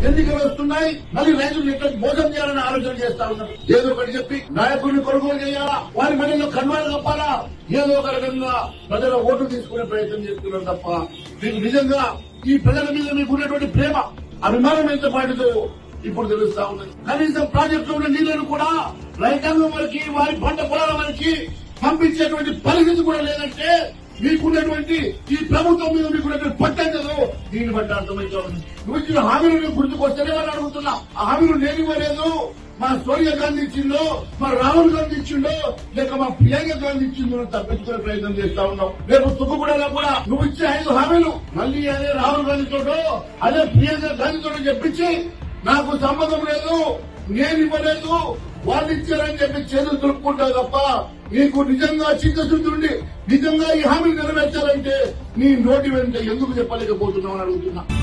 ఎన్నికలు వస్తున్నాయి మళ్ళీ రైతులు ఎట్లా మోసం చేయాలని ఆలోచన చేస్తా ఉన్నారు ఏదో ఒకటి చెప్పి నాయకుడిని కొనుగోలు చేయాలా వారి మెడలో కన్వాలు కప్పాలా ఏదో ఒక రకంగా ప్రజల ఓట్లు తీసుకునే ప్రయత్నం చేస్తున్నారు తప్ప మీకు నిజంగా ఈ ప్రజల మీద మీకు ఉన్నటువంటి ప్రేమ అభిమానం ఎంత పాటుతో ఇప్పుడు తెలుస్తా ఉన్నది కనీసం ప్రాజెక్టులో ఉన్న నీళ్లను కూడా రైతాంగం వరకు వారి పంట పొలాల వరకు పంపించేటువంటి పరిస్థితి కూడా లేదంటే మీకున్నటువంటి ఈ ప్రభుత్వం మీద మీకున్నటువంటి పట్టంగదు దీన్ని బట్టి అర్థమైతే ఉంది నువ్వు ఇచ్చిన హామీలు గుర్తుకొస్తేనే వాళ్ళు అడుగుతున్నా ఆ హామీలు నేను ఇవ్వలేదు మా సోనియా గాంధీ ఇచ్చిందో మా రాహుల్ గాంధీ ఇచ్చిండో లేక మా ప్రియాంక గాంధీ ఇచ్చిందో అని తప్పించుకునే ప్రయత్నం చేస్తా ఉన్నాం రేపు తుక్కుగూడలో కూడా నువ్వు ఇచ్చే ఐదు హామీలు మళ్ళీ అదే రాహుల్ గాంధీతోటో అదే ప్రియాంక గాంధీతోటో చెప్పించి నాకు సంబంధం లేదు నేను ఇవ్వలేదు వాళ్ళు ఇచ్చారని చెప్పి చేతులు దులుపుకుంటావు తప్ప నీకు నిజంగా చిత్తశుద్ధి ఉండి నిజంగా ఈ హామీ నెరవేర్చాలంటే నీ నోటి వెంట ఎందుకు చెప్పలేకపోతున్నావు అని అడుగుతున్నా